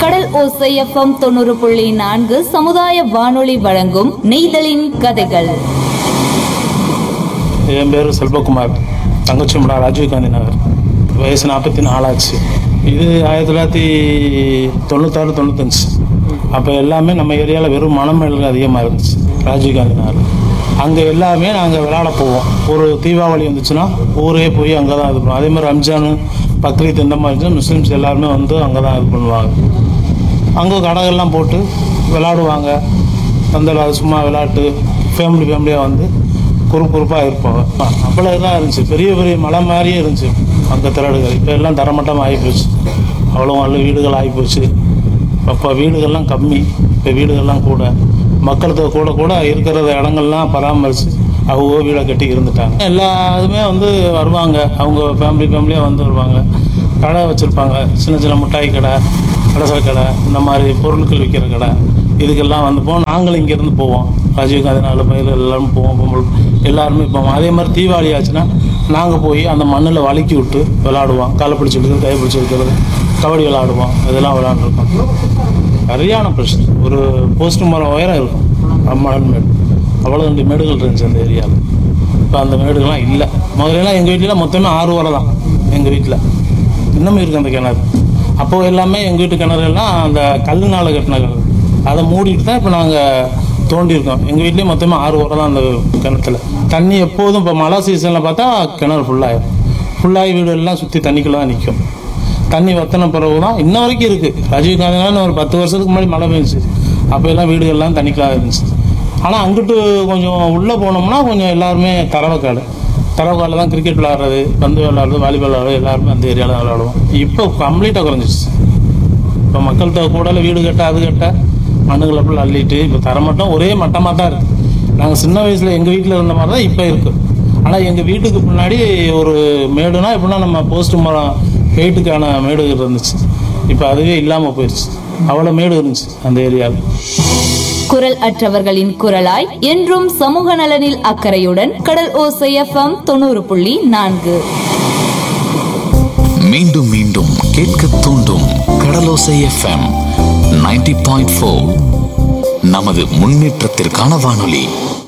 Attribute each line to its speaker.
Speaker 1: கடல் ஓசை எஃப்எம் தொண்ணூறு புள்ளி நான்கு சமுதாய வானொலி வழங்கும் நெய்தலின் கதைகள்
Speaker 2: என் பேர் செல்வகுமார் தங்கச்சிமடா ராஜீவ்காந்தி நகர் வயசு நாற்பத்தி நாலாச்சு இது ஆயிரத்தி தொள்ளாயிரத்தி தொண்ணூத்தாறு தொண்ணூத்தஞ்சு அப்போ எல்லாமே நம்ம ஏரியாவில் வெறும் மணமேல்கள் அதிகமாக இருந்துச்சு ராஜீவ்காந்தி நகர் அங்கே எல்லாமே நாங்கள் விளையாட போவோம் ஒரு தீபாவளி வந்துச்சுன்னா ஊரே போய் அங்கே தான் இது பண்ணுவோம் அதே மாதிரி ரம்ஜான் பக்ரீத் இந்த மாதிரி இருந்துச்சுன்னா முஸ்லீம்ஸ் எல்லாருமே வந்து அங்கே தான் இது பண்ணுவாங்க அங்கே கடைகள்லாம் போட்டு விளாடுவாங்க அந்த சும்மா விளையாட்டு ஃபேமிலி ஃபேமிலியாக வந்து குரூப் குரூப்பாக இருப்பாங்க அவ்வளோ இதாக இருந்துச்சு பெரிய பெரிய மலை மாதிரியே இருந்துச்சு அந்த திரடுகள் இப்போ எல்லாம் தரமட்டமாக ஆகிப்போச்சு அவ்வளோ நல்ல வீடுகள் ஆகிப்போச்சு அப்போ வீடுகள்லாம் கம்மி இப்போ வீடுகள்லாம் கூட மக்கள் தொகை கூட கூட இருக்கிற இடங்கள்லாம் பராமரித்து அவங்க வீடை கட்டி இருந்துட்டாங்க எல்லா இதுவுமே வந்து வருவாங்க அவங்க ஃபேமிலி ஃபேமிலியாக வந்து வருவாங்க கடை வச்சுருப்பாங்க சின்ன சின்ன மிட்டாய் கடை கடைசல் கடை இந்த மாதிரி பொருட்கள் விற்கிற கடை இதுக்கெல்லாம் வந்து போவோம் நாங்களும் இங்கேருந்து போவோம் ராஜீவ்காந்தி நாலு பேர் எல்லாரும் போவோம் பொம்பளை எல்லாருமே போவோம் அதே மாதிரி தீபாவளி ஆச்சுன்னா நாங்கள் போய் அந்த மண்ணில் வழுக்கி விட்டு விளாடுவோம் காலை பிடிச்சி எடுக்கிறது கை பிடிச்சி எடுக்கிறது கபடி விளாடுவோம் இதெல்லாம் விளாண்டுருக்கோம் சரியான பிரச்சனை ஒரு போஸ்ட் மரம் உயரம் இருக்கும் அம்மான் மேடு அவ்வளோ ரெண்டு மேடுகள் இருந்துச்சு அந்த ஏரியாவில் இப்போ அந்த மேடுகள்லாம் இல்லை முதல்லலாம் எங்கள் வீட்டில் மொத்தமே ஆறு வரை தான் எங்கள் வீட்டில் இன்னமும் இருக்குது அந்த கிணறு அப்போது எல்லாமே எங்கள் வீட்டு கிணறுலாம் அந்த கல்லுனால கட்டின கிணறு அதை மூடிட்டு தான் இப்போ நாங்கள் தோண்டியிருக்கோம் எங்கள் வீட்லேயும் மொத்தமாக ஆறு வரை தான் அந்த கிணத்துல தண்ணி எப்போதும் இப்போ மழை சீசனில் பார்த்தா கிணறு ஃபுல்லாகிடும் ஃபுல்லாகி வீடு எல்லாம் சுற்றி தண்ணிக்குள்ளே தான் நிற்கும் தண்ணி வத்தின பிறகு தான் இன்ன வரைக்கும் இருக்குது ராஜீவ்காந்தினா ஒரு பத்து வருஷத்துக்கு முன்னாடி மழை பெஞ்சிச்சு அப்போ எல்லாம் வீடுகள்லாம் தண்ணிக்கலாக இருந்துச்சு ஆனால் அங்கிட்டு கொஞ்சம் உள்ளே போனோம்னா கொஞ்சம் எல்லாருமே தரவக்காடு தரவக்காடில் தான் கிரிக்கெட் விளாட்றது பந்து விளாட்றது வாலிபால் விளாட்றது எல்லாருமே அந்த ஏரியாவில் தான் விளாடுவோம் இப்போ கம்ப்ளீட்டாக குறைஞ்சிச்சு இப்போ மக்கள் தொகை கூட வீடு கட்ட அது கட்ட மண்ணுகளை ஃபுல்லாக அள்ளிட்டு இப்போ தரமட்டம் ஒரே மட்டமாக தான் இருக்குது நாங்கள் சின்ன வயசில் எங்கள் வீட்டில் இருந்த மாதிரி தான் இப்போ இருக்குது ஆனால் எங்கள் வீட்டுக்கு முன்னாடி ஒரு மேடுனா எப்படின்னா நம்ம போஸ்ட் மரம் ஹெயிட்டுக்கான மேடு இருந்துச்சு இப்போ அதுவே இல்லாமல் போயிடுச்சு அவ்வளோ மேடு இருந்துச்சு அந்த ஏரியாவில்
Speaker 1: குரல் அற்றவர்களின் குரலாய் என்றும் சமூக நலனில் அக்கறையுடன் கடல் ஓசை எஃப்எம் தொண்ணூறு புள்ளி நான்கு
Speaker 3: மீண்டும் மீண்டும் கேட்க தூண்டும் கடலோசை எஃப்எம் 90.4 பாயிண்ட் நமது முன்னேற்றத்திற்கான வானொலி